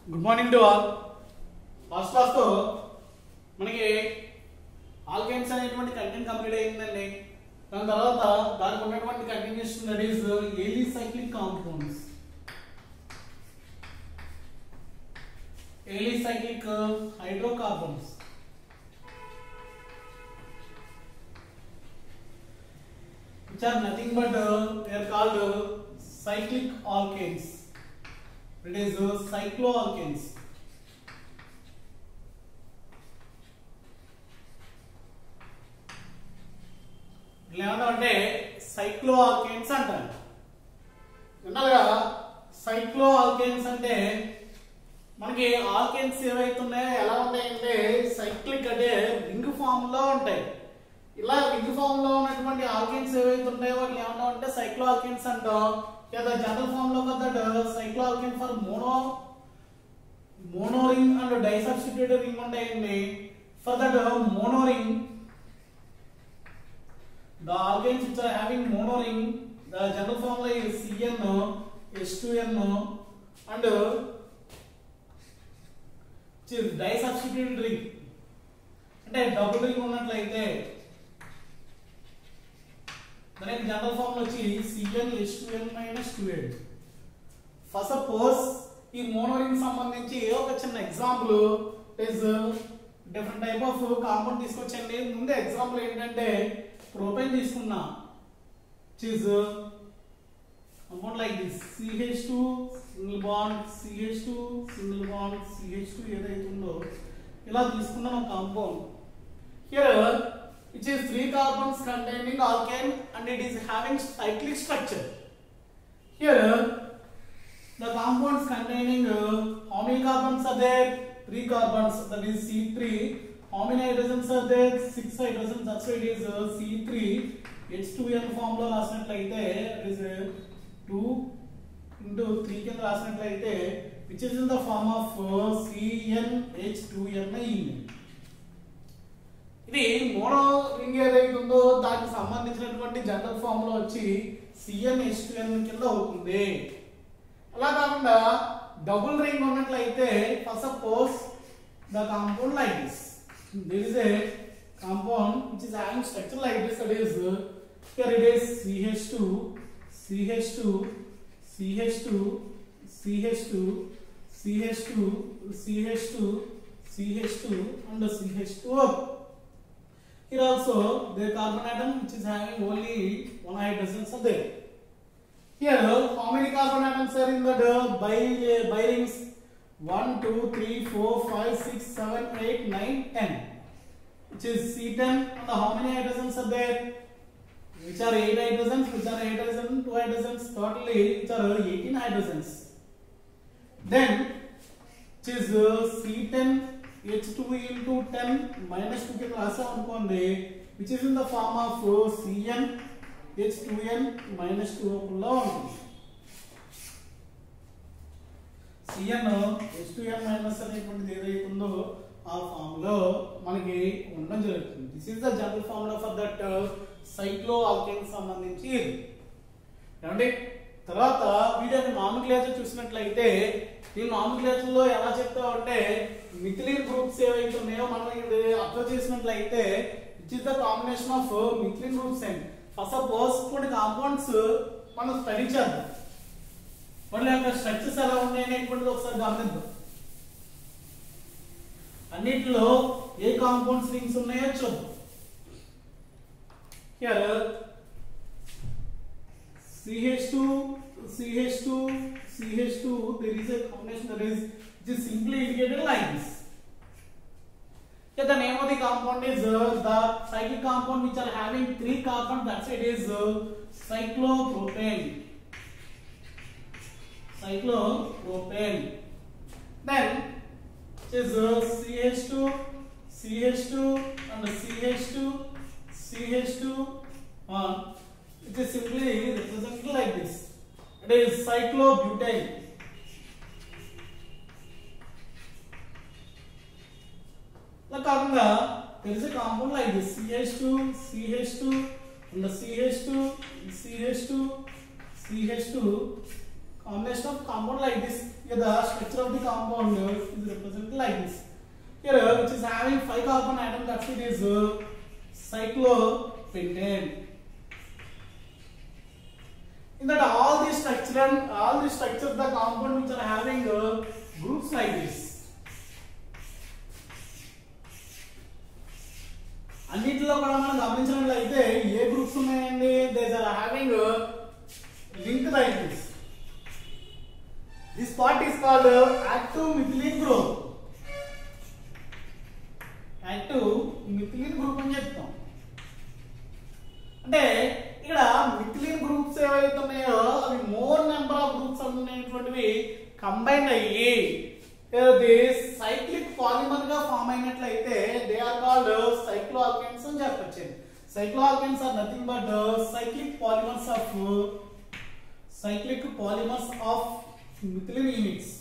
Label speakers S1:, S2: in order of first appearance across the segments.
S1: Good morning to all first class తో మనకి alkenes అనేటువంటి కంటెంట్ కంప్లీట్ అయిందండి దాని తర్వాత దానికి ఉన్నటువంటి continuation that is alicyclic compounds alicyclic hydrocarbons which are nothing but uh, they are called uh, cyclic alkanes it is uh, cycloalkanes ఏమన్నా అంటే సైక్లో ఆల్కేన్స్ అంటారు విన్నారుగా సైక్లో ఆల్కేన్స్ అంటే మనకి ఆల్కేన్స్ ఏవైతే ఉన్నాయో ఎలా ఉంటాయంటే సైక్లిక్ అంటే రింగ్ ఫామ్ లో ఉంటాయి ఇలా రింగ్ ఫామ్ లో ఉన్నటువంటి ఆల్కేన్స్ ఏవైతే ఉంటాయో వాటిని ఏమన్నా అంటే సైక్లో ఆల్కేన్స్ అంటాం లేదా జనరల్ ఫామ్ లో కదా cycloalkane for mono mono ring and disubstituted ring ఉంటాయండి for that mono ring The organs which are having mono ring, the general formula is Cn, H2n, and which is disubstituted ring. అంటే double ring ఉన్నట్లయితే దానికి general form వచ్చి C N S two N minus two N first suppose ఈ mono ring సంబంధించి ఒక చిన్న example is different type of compound తీసుకొచ్చండి ముందు ఎగ్జాంపుల్ ఏంటంటే ప్రోపైన్ తీసుకున్నా చీజ్ amount like this C H two single bond C H two single bond C H two ఏదైతే ఉందో ఇలా తీసుకున్నాం ఒక compound here it is three carbons containing alkane and it is having cyclic structure here the compounds containing uh, how many carbons are there three carbons that is c3 how many hydrogens are there six hydrogens that's why it is uh, c3 h2n form లో రాసినట్లయితే it is uh, 2 into 3 కింద రాసినట్లయితే which is in the form of uh, CnH2n అయింది ఇది mono ring ఏదైతే ఉందో దానికి సంబంధించినటువంటి general form లో వచ్చి CnH2n కింద అవుతుంది అలా కాకుండా డబుల్ రింగ్ ఉన్నట్లయితే first suppose the compound like this this is a compound which is having structure like this that is here it is CH2 CH2 CH2 CH2 CH2 CH2 CH2 and CH2 here also the carbon atom which is having only one hydrogens are there Here, how many carbon atoms are in the uh, bi, uh, bi rings? 1, 2, 3, 4, 5, 6, 7, 8, 9, 10. Which is C10 and how many hydrogens are there? Which are 8 hydrogens, which are 8 hydrogens, 2 hydrogens, totally which are 18 hydrogens. Then, which is uh, C10 H2 into 10 minus 2 కింద రాసాం అనుకోండి which is in the form of uh, Cn H2n minus two రూపంలో ఉంటుంది Cn H2n minus అనేటువంటిది ఏదైతే ఉందో ఆ form లో మనకి ఉండడం జరుగుతుంది this is the general formula for that cycloalkane సంబంధించి ఇది ఏమండి తర్వాత వీటి యొక్క నామిక్లేచర్ చూసినట్లయితే ఈ నామిక్లేచర్ లో ఎలా చెప్తామంటే మిథిలిన్ గ్రూప్స్ ఏవైతే ఉన్నాయో మనం ఇది అబ్జర్వ్ చేసినట్లయితే it is the combination of methylene groups and first suppose కొన్ని కాంపౌండ్స్ మనం స్టడీ చేద్దాం వాళ్ళ యొక్క స్ట్రక్చర్స్ ఎలా ఉన్నాయి అనేటువంటిది ఒకసారి గమనిద్దాం అన్నిటిలో ఏ కాంపౌండ్స్ రింగ్స్ ఉన్నాయో చూద్దాం here CH2 CH2 CH2 there is a combination that is which is simply indicated like this Yeah, the name of the compound is uh, the cyclic compound which are having three carbons. That's it is uh, cyclopropane. Cyclopropane. Then it is uh, CH2, CH2 and CH2, CH2 on. It is simply represented like this. It is cyclobutane. ఇలా కాకుండా there is a compound like this CH2, CH2, and the CH2, CH2, CH2, combination of compound like this here the structure of the compound is represented like this here which is having five carbon atom that's it is uh, cyclopentane in that all these structure and all these structures the compound which are having uh, groups like this అన్నిటిలో కూడా మనం గమనించినట్లయితే ఏ groups ఉన్నాయండి they are having link like this this part is called active methylene group active methylene group అని చెప్తాం అంటే ఇక్కడ మిథిలిన్ గ్రూప్స్ ఏవైతే ఉన్నాయో అవి మోర్ నెంబర్ ఆఫ్ గ్రూప్స్ అనేటువంటివి కంబైన్ అయ్యి ఇది సైక్లిక్ పాలిమర్ గా ఫామ్ అయినట్లయితే they are called cycloalkanes అని చెప్పొచ్చు cycloalkanes are nothing but cyclic polymers of cyclic polymers of methylene units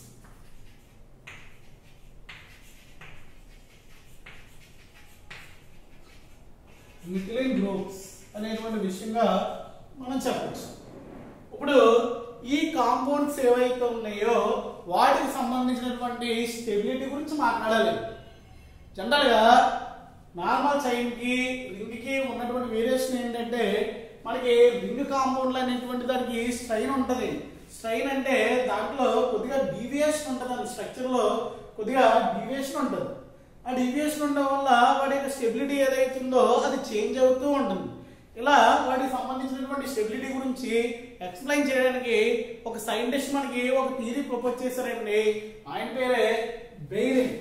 S1: methylene groups అనేటువంటి విషయంగా మనం చెప్పచ్చు ఇప్పుడు ఈ కాంపౌండ్స్ ఏవైతే ఉన్నాయో వాటికి సంబంధించినటువంటి స్టెబిలిటీ గురించి మాట్లాడాలి జనరల్ గా నార్మల్ చైన్ కి రింగ్ కి ఉన్నటువంటి వేరియేషన్ ఏంటంటే మనకి రింగ్ కాంపౌండ్ అనేటువంటి దానికి స్ట్రైన్ ఉంటది స్ట్రైన్ అంటే దాంట్లో కొద్దిగా డీవియేషన్ ఉంటుంది స్ట్రక్చర్ లో కొద్దిగా డీవియేషన్ ఉంటుంది ఆ డీవియేషన్ ఉండడం వల్ల వాడి యొక్క స్టెబిలిటీ ఏదైతుందో అది చేంజ్ అవుతూ ఉంటుంది ఇలా వాటికి సంబంధించినటువంటి స్టెబిలిటీ గురించి ఎక్స్ప్లెయిన్ చేయడానికి ఒక సైంటిస్ట్ మనకి ఒక థియరీ ప్రపోజ్ చేశారండి ఆయన పేరే బెయిరింగ్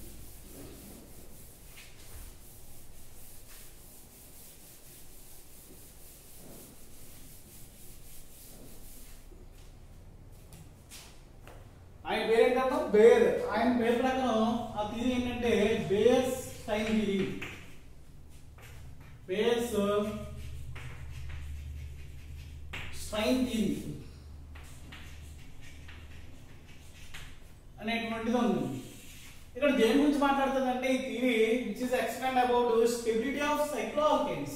S1: ఆయన పేరు ఏంటంటే బేర్ ఆయన పేరు ప్రకారం ఆ థియరీ ఏంటంటే Baeyer's time theory Baeyer's strain theory అనేటువంటిది ఉంది ఇక్కడ దేని గురించి మాట్లాడుతుందంటే ఈ theory which is explain about stability of cycloalkanes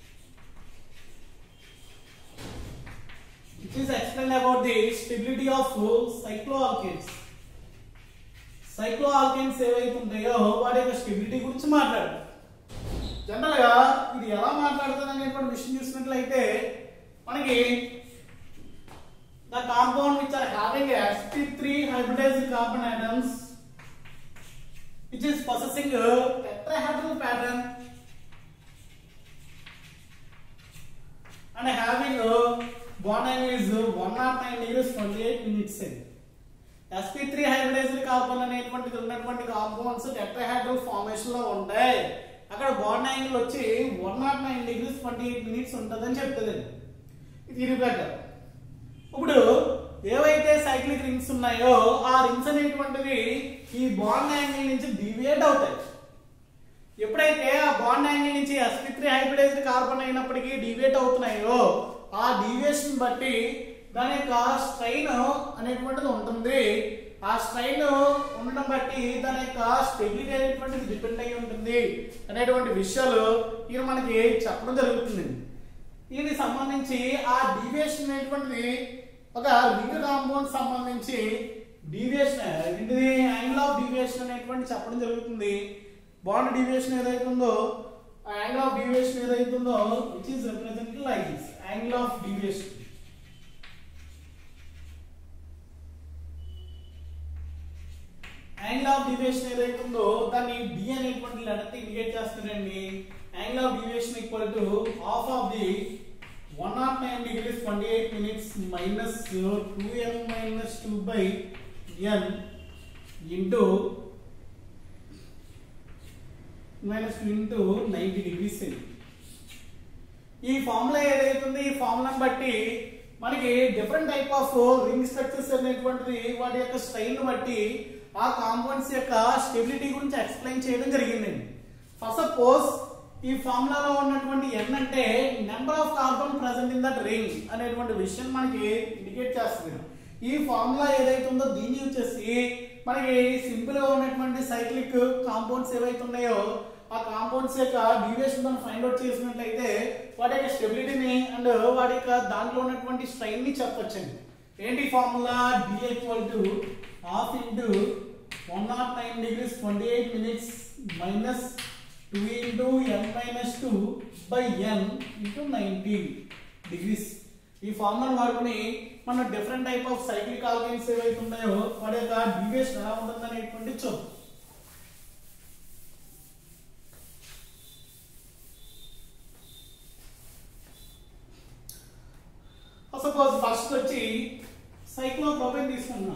S1: which is explained about the stability of cycloalkanes. cycloalkanes ఏవైతే ఉంటాయో వాటి యొక్క స్టెబిలిటీ గురించి మాట్లాడు జనరల్ గా ఇది ఎలా మాట్లాడుతుంది అనేటువంటి విషయం చూసినట్లయితే మనకి the compound which are having sp3 hybridized carbon atoms which is possessing a tetrahedral pattern and having a bond angle is 109 degrees 28 minutes in sp3 hybridized carbon అనేటువంటిది ఉన్నటువంటి కాంపౌండ్స్ టెట్రాహైడ్రల్ ఫార్మేషన్ లో ఉంటాయి అక్కడ బాండ్ యాంగిల్ వచ్చి 109 degrees 28 minutes ఉంటుందని చెప్తుంది ఇది ప్రకారం ఇప్పుడు ఏవైతే సైక్లిక్ రింగ్స్ ఉన్నాయో ఆ రింగ్స్ అనేటువంటివి ఈ బాండ్ యాంగిల్ నుంచి డివియేట్ అవుతాయి ఎప్పుడైతే ఆ బాండ్ యాంగిల్ నుంచి sp3 హైబ్రిడైజ్డ్ కార్బన్ అయినప్పటికీ డివియేట్ అవుతున్నాయో ఆ డీవియేషన్ బట్టి దాని యొక్క స్ట్రైన్ అనేటువంటిది ఉంటుంది ఆ స్ట్రైన్ ఉండడం బట్టి దాని యొక్క స్టెబిలిటీ అనేటువంటిది డిపెండ్ అయి ఉంటుంది అనేటువంటి విషయాలు ఇది మనకి చెప్పడం జరుగుతుంది దీనికి సంబంధించి ఆ డీవియేషన్ అనేటువంటిది ఒక రింగ్ కాంపౌండ్ సంబంధించి డీవియేషన్ ఏంటిది యాంగిల్ ఆఫ్ డీవియేషన్ అనేటువంటి చెప్పడం జరుగుతుంది బాండ్ డీవియేషన్ ఏదైతే ఉందో ఆ యాంగిల్ ఆఫ్ డీవియేషన్ ఏదైతే ఉందో which is represented like this angle of deviation angle of deviation ఏదైతే ఉందో దాన్ని డి అనేటువంటి లెటర్ ఇండికేట్ చేస్తారండి angle of deviation equal to half of the one not nine degrees twenty eight minutes minus two N minus two by N into minus two into ninety degrees ఈ formula ఏదైతే ఉందో ఈ ఫార్ములాని బట్టి మనకి different type of ring structures అనేటువంటిది వాటి యొక్క స్ట్రైన్ బట్టి ఆ కాంపౌండ్స్ యొక్క స్టెబిలిటీ గురించి ఎక్స్ప్లెయిన్ చేయడం జరిగిందండి ఫస్ట్ సపోజ్ ఈ ఫార్ములాలో ఉన్నటువంటి ఎన్ అంటే number of carbon present in that ring అనేటువంటి విషయం మనకి ఇండికేట్ చేస్తుంది ఈ ఫార్ములా ఏదైతే ఉందో దీన్ని యూజ్ చేసి మనకి సింపుల్ గా ఉన్నటువంటి సైక్లిక్ కాంపౌండ్స్ ఏవైతే ఉన్నాయో ఆ కాంపౌండ్స్ యొక్క డీవియేషన్ మనం ఫైండ్ అవుట్ చేసినట్లయితే వాటి యొక్క స్టెబిలిటీని అండ్ వాటి యొక్క దాంట్లో ఉన్నటువంటి స్ట్రైన్ ని చెప్పొచ్చండి ఏంటి formula D equal to half into one not nine degrees twenty eight minutes minus two into N minus two by N into ninety degrees ఈ ఫార్ములాను వాడుకుని మన different type of cyclic alkanes ఏవైతే ఉన్నాయో వాటి యొక్క డీవియేషన్ ఎలా ఉంటుంది అనేటువంటి చూద్దాం సపోజ్ ఫస్ట్ వచ్చి సైక్లోప్రోపెన్ తీసుకుంటున్నాం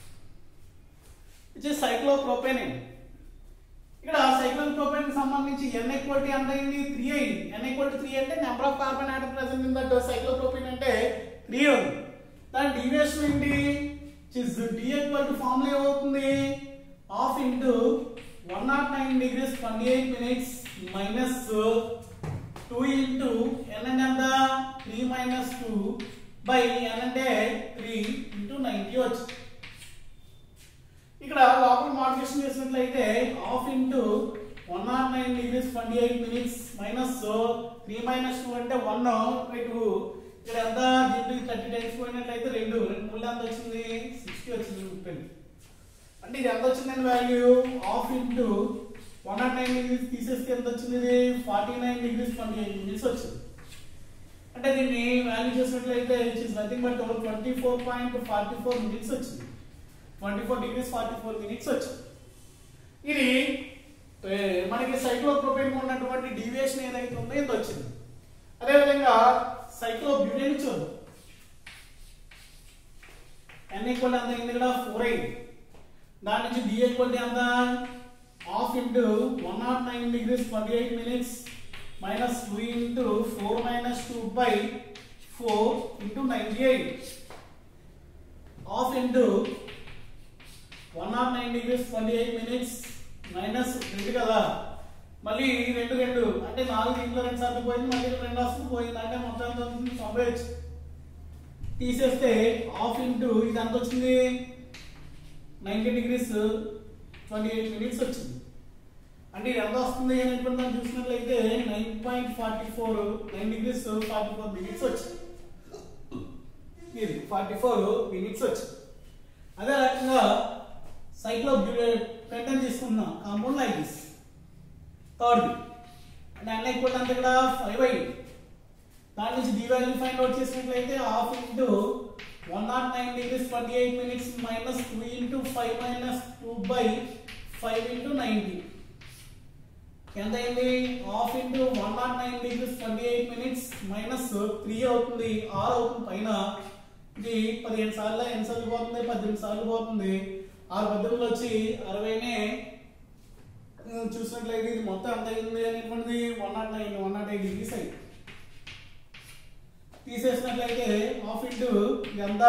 S1: ఇది సైక్లోప్రోపెన్ ఇక్కడ సైక్లోప్రోపెన్ కి సంబంధించి ఎన్ ఈక్వాలిటీ ఎంత అయింది త్రీ అయింది ఎన్ ఈక్వాలిటీ త్రీ అంటే number of carbon atom present in that cyclopropane అంటే త్రీ ఉంది దాని డీవియేషన్ ఏంటి డి ఈక్వల్ టు ఫార్ములా ఏమవుతుంది half into one not nine degrees twenty eight minutes minus two into N అంటే ఎంత three minus two by N అంటే three into ninety వచ్చింది ఇక్కడ లోపల మోడిఫికేషన్ చేసినట్లయితే half into one not nine degrees twenty eight minutes minus three minus two అంటే one by two ఇక్కడ ఎంత దీంట్లో థర్టీ టైమ్స్ పోయినట్లయితే రెండు రెండు మూడు ఎంత వచ్చింది సిక్స్టీ వచ్చింది ముప్పై అంటే ఇది ఎంత వచ్చిందని value half into one not nine degrees తీసేస్తే ఎంత వచ్చింది ఇది forty nine degrees twenty eight minutes వచ్చింది అంటే దీన్ని వాల్యూ చేసినట్లయితే it is nothing but twenty four point forty four minutes వచ్చింది twenty four degrees forty four minutes వచ్చింది ఇది ఏ, మనకి సైక్లోప్రోపెన్ ఉన్నటువంటి డీవియేషన్ ఏదైతే ఉందో ఇది వచ్చింది అదేవిధంగా సైక్లోబ్యూటేన్ చూద్దాం ఎన్ ఈక్వల్ ఎంత అయింది ఇక్కడ ఫోర్ అయింది దాని నుంచి డి ఈక్వల్ ఎంత half into one not nine degrees twenty eight minutes minus two into four minus two by four into ninety eight half into one not nine degrees twenty eight minutes minus రెండు కదా మళ్ళీ రెండు రెండు అంటే నాలుగు ఇంట్లో రెండు సార్లు పోయింది మళ్ళీ రెండు వస్తుంది పోయింది అంటే మొత్తం ఎంత అవుతుంది తొంభై వచ్చింది తీసేస్తే హాఫ్ ఇంటూ ఇది ఎంత వచ్చింది ninety degrees twenty eight minutes వచ్చింది అంటే ఇది ఎంత వస్తుంది అనేటువంటి మనం చూసినట్లయితే nine point forty four nine degrees forty four minutes వచ్చింది ఇది ఫార్టీ ఫోర్ మినిట్స్ వచ్చింది అదే రకంగా సైక్లో పెంటన్ తీసుకున్నాం కాంపౌండ్ లైక్ దిస్ థర్డ్ అంటే అన్న ఈక్వల్ అంత ఇక్కడ ఫైవ్ అయ్యింది దాని నుంచి డి వాల్యూ ఫైండ్ అవుట్ చేసినట్లయితే half into one not nine degrees twenty eight minutes minus two into five minus two by five into ninety ఎంత అయింది half into one not nine degrees twenty eight minutes minus three అవుతుంది ఆర్ అవుతుంది పైన ఇది పదిహేను సార్లు ఎన్ని సార్లు పోతుంది పద్దెనిమిది సార్లు పోతుంది ఆరు పద్దెనిమిది వచ్చి అరవైనే ఉమ్, చూసినట్లయితే ఇది మొత్తం ఎంత అయింది అనేటువంటిది one not nine one not eight degrees అయింది తీసేసినట్లయితే హాఫ్ ఇంటూ ఎంత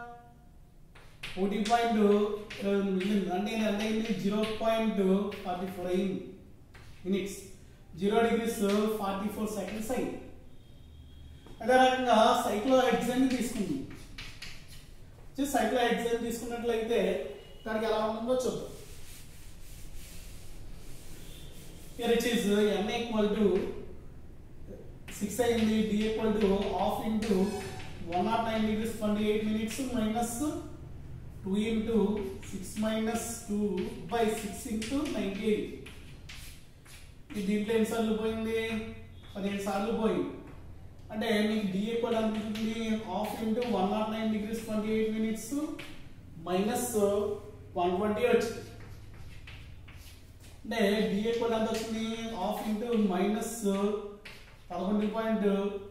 S1: ఒకటి పాయింట్ ఇరవై మిగిలింది అంటే ఇది ఎంత అయింది జీరో పాయింట్ ఫార్టీ ఫోర్ అయింది minutes zero degrees forty four seconds అయింది అదే రకంగా సైక్లో ఎగ్జామ్ తీసుకుంది సైక్లో ఎగ్జామ్ తీసుకున్నట్లయితే దానికి ఎలా ఉంటుందో చూద్దాం here it is uh, n equal to 6 అయింది d equal to half into 109 degrees 28 minutes minus 2 into 6 minus 2 by 6 into 98 ఇది దీంట్లో ఎన్ని సార్లు పోయింది పదిహేను సార్లు పోయింది అంటే మీకు డి ఈక్వల్ అనిపిస్తుంది half into one not nine degrees twenty eight minutes minus one twenty వచ్చింది అంటే డి ఈక్వల్ ఎంత వచ్చింది హాఫ్ ఇంటూ మైనస్ పదకొండు point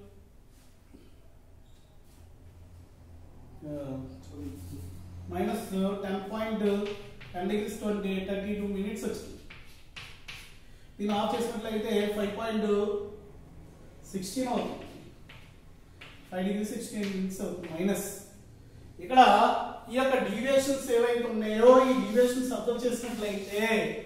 S1: minus ten point ten degrees twenty thirty two minutes వచ్చింది దీన్ని ఆఫ్ చేసినట్లయితే ఫైవ్ పాయింట్ సిక్స్టీన్ అవుతుంది five degree sixteen minutes అవుతుంది మైనస్ ఇక్కడ ఈ యొక్క డీవియేషన్స్ ఏవైతే ఉన్నాయో ఈ డీవియేషన్స్ అబ్జర్వ్ చేసినట్లయితే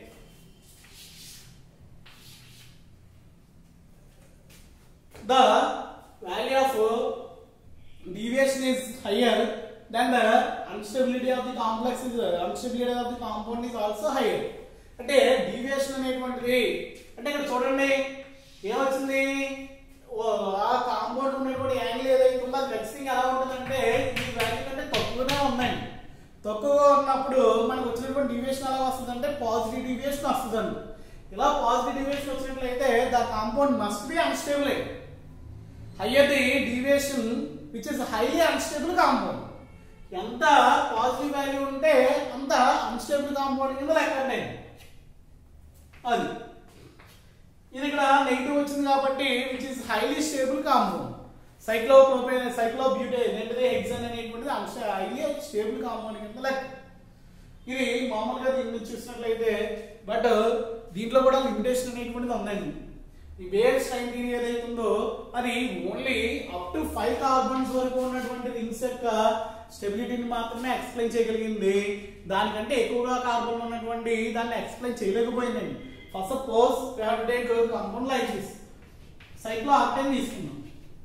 S1: the value of deviation is higher then the unstability of the complex is unstability of the compound is also higher అంటే డీవియేషన్ అనేటువంటిది అంటే ఇక్కడ చూడండి ఏమొచ్చింది ఓ, ఆ కాంపౌండ్ ఉన్నటువంటి యాంగిల్ ఏదైతే ఉందో అది ఖచ్చితంగా ఎలా ఉంటుందంటే ఈ వాల్యూ కంటే తక్కువ ఉందండి తక్కువగా ఉన్నప్పుడు మనకు వచ్చినటువంటి డివియేషన్ ఎలా వస్తుంది అంటే పాజిటివ్ డివియేషన్ వస్తుందండి ఇలా పాజిటివ్ డివియేషన్ వచ్చినట్లయితే the compound must be unstable higher the deviation which is highly unstable compound ఎంత పాజిటివ్ వాల్యూ ఉంటే అంత అన్స్టేబుల్ కాంపౌండ్ కింద లెక్కండి అది ఇది ఇక్కడ నెగిటివ్ వచ్చింది కాబట్టి which is highly stable compound cyclopropane cyclobutane ఏంటిది హెక్సాన్ అనేటువంటిది అంశ హైలీ స్టేబుల్ కాంపౌండ్ కింద లెక్క ఇది మామూలుగా దీన్ని చూసినట్లయితే బట్ దీంట్లో కూడా లిమిటేషన్ అనేటువంటిది ఉందండి ఈ వేర్ స్ట్రైన్ థియరీ ఏదైతే ఉందో అది only up to five carbons వరకు ఉన్నటువంటి రింగ్స్ యొక్క స్టెబిలిటీని మాత్రమే ఎక్స్ప్లెయిన్ చేయగలిగింది దానికంటే ఎక్కువగా కార్బన్ ఉన్నటువంటి దాన్ని ఎక్స్ప్లెయిన్ చేయలేకపోయిందండి first suppose take compound like this cyclooctane తీసుకున్నాం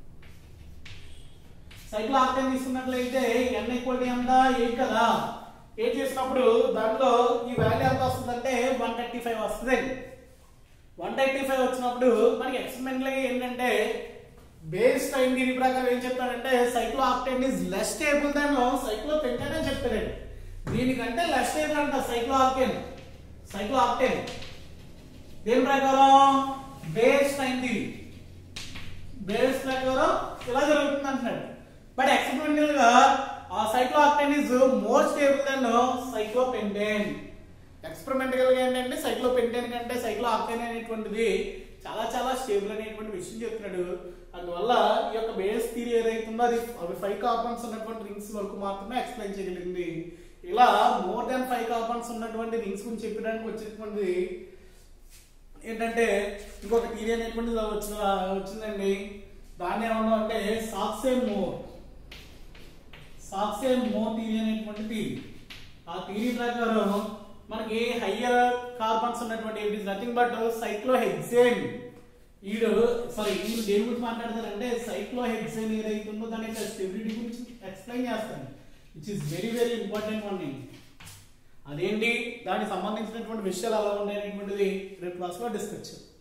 S1: సైక్లో ఆక్టైన్ తీసుకున్నట్లయితే ఎన్ ఈక్వల్ ఎంత ఎయిట్ కదా ఎయిట్ చేసినప్పుడు దాంట్లో ఈ వాల్యూ ఎంత వస్తుందంటే వన్ థర్టీ ఫైవ్ వస్తుంది వన్ థర్టీ ఫైవ్ వచ్చినప్పుడు మనకి ఎక్స్పెరిమెంట్ ఏంటంటే బేస్ టైం దీని ప్రకారం ఏం చెప్తాడంటే cyclooctane is less stable than cyclopentane అని చెప్తాడండి దీనికంటే లెస్ స్టేబుల్ అంట సైక్లో ఆక్టైన్ సైక్లో ఆక్టైన్ దేని ప్రకారం బేస్ టైం థియరీ బేస్ ప్రకారం ఇలా జరుగుతుంది అంటున్నాడు బట్ ఎక్స్పెరిమెంటల్ గా ఆ cyclooctane is more stable than cyclopentane experimental గా ఏంటంటే సైక్లో పెంటేన్ కంటే సైక్లో ఆక్టైన్ అనేటువంటిది చాలా చాలా స్టేబుల్ అనేటువంటి విషయం చెప్తున్నాడు అందువల్ల ఈ యొక్క బేస్ థియరీ ఏదైతుందో అది అవి ఫైవ్ కార్బన్స్ ఉన్నటువంటి రింగ్స్ వరకు మాత్రమే ఎక్స్ప్లెయిన్ చేయగలిగింది ఇలా మోర్ దాన్ ఫైవ్ కార్బన్స్ ఉన్నటువంటి రింగ్స్ గురించి చెప్పడానికి వచ్చేటువంటి ఏంటంటే ఇంకొక థియరీ అనేటువంటిది వచ్చిన వచ్చిందండి దాన్ని ఏమన్నా అంటే సాక్సే మోర్ సాక్సే మోర్ థియరీ అనేటువంటి థియరీ ఆ థియరీ ప్రకారం మనకి హయ్యర్ కార్బన్స్ ఉన్నటువంటి it is nothing but cyclohexane ఈడు సారీ ఈయన దేని గురించి మాట్లాడతారంటే సైక్లోహెక్సేన్ ఏదైతే ఉందో దాని యొక్క స్టెబిలిటీ గురించి ఎక్స్ప్లెయిన్ చేస్తాను which is very very important one అదేంటి దానికి సంబంధించినటువంటి విషయాలు ఎలా ఉన్నాయి అనేటువంటిది రేపు క్లాస్లో డిస్కస్ చేద్దాం